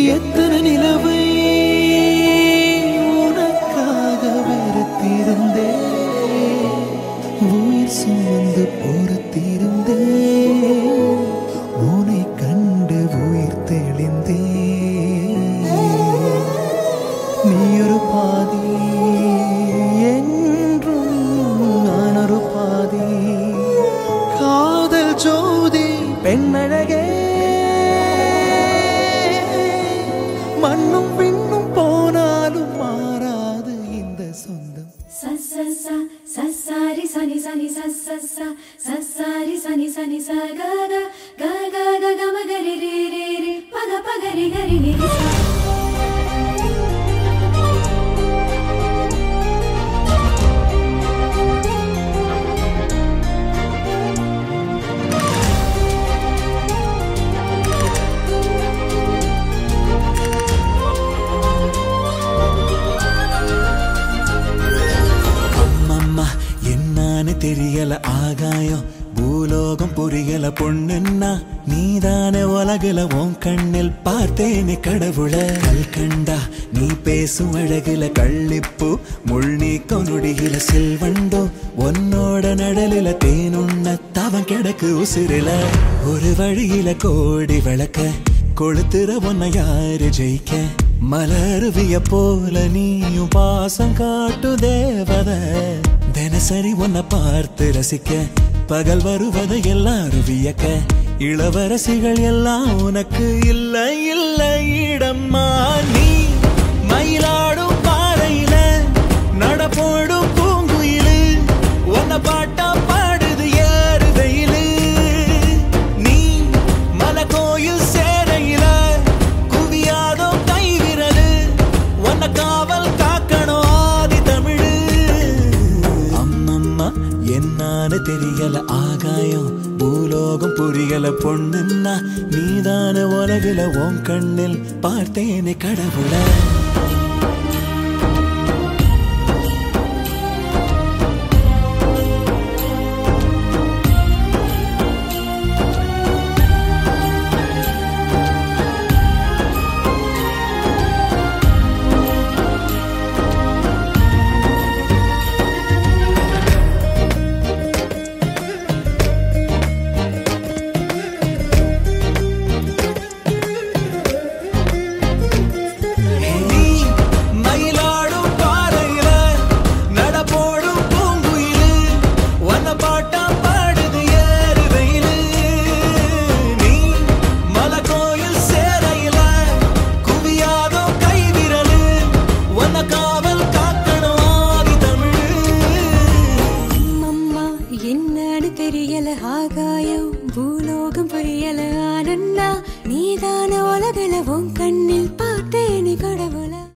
எத்தனை நிலவை உனக்காக வெறுத்திருந்தே உயிர் சுமந்து பொறுத்திருந்தே உன்னை கண்டு உயிர் தெளிந்தே நீ ஒரு பாதி என்றும் நான் ஒரு பாதி காதல் ஜோதி பெண்ணழகே மண்ணும் பின்னும் போனாலும் மாறாது இந்த சொந்தம் sa sa sa sa sa ri sa ni sa ni sa sa sa sa sa ri sa ni sa ni sa ga ga ga ga ga ga ma ga ri ri ri ri pa ga pa ga ri ga ri ni ri sa அம்மம்மா என்னான்னு தெரியல ஆகாயம் பூலோகம் புரியல பொண்ணுன்னா நீதானே உலகுல உன் கண்ணில் பார்த்தேனே கடவுள கல் கண்டா நீ பேசும் அழகுல கள்ளிப்பு முள் நீக்கம் நொடியில செல்வண்டோ உன்னோட நடலில தேனுண்ண தவம் கிடக்கு உசிரில ஒரு வழியில கோடி விளக்க கொளுத்துற உன்னை யாரு ஜெயிக்க மலருவிய போல நீயும் பாசம் காட்டு தேவத தினசரி உன்னை பார்த்து ரசிக்க பகல் வருவதை எல்லாரும் வியக்க இளவரசிகள் எல்லாம் உனக்கு இல்லை இல்லை இடம்மா நீ மயிலாடும் பாறையில நடப்போடும் பூங்குயிலு உன்னை பாட்டா பாடுது ஏறு வெயிலு நீ மலை கோயில் சேரையில குவியாதோ கை விரலு உன்னை காவல் காக்கணும் ஆதி தமிழு அம்மம்மா என்னான்னு தெரியல ஆகாயம் பூலோகம் புரியல பொண்ணுன்னா நீதான உலகுல உன் கண்ணில் பார்த்தேனே கடவுளை நீ மயிலாடும் பாறையில நடப்போடும் பூங்குயிலு உன்னை பாட்டா பாடுது ஏறு வெயிலு நீ மலை கோயில் சேரையில குவியாதோ கை விரலு உன்னை காவல் காக்கணும் ஆதி தமிழு அம்மம்மா என்னன்னு தெரியல ஆகாயம் பூலோகம் புரியல ஆனன்னா நீதான உலகளவும் கண்ணில் பார்த்தேனே கடவுள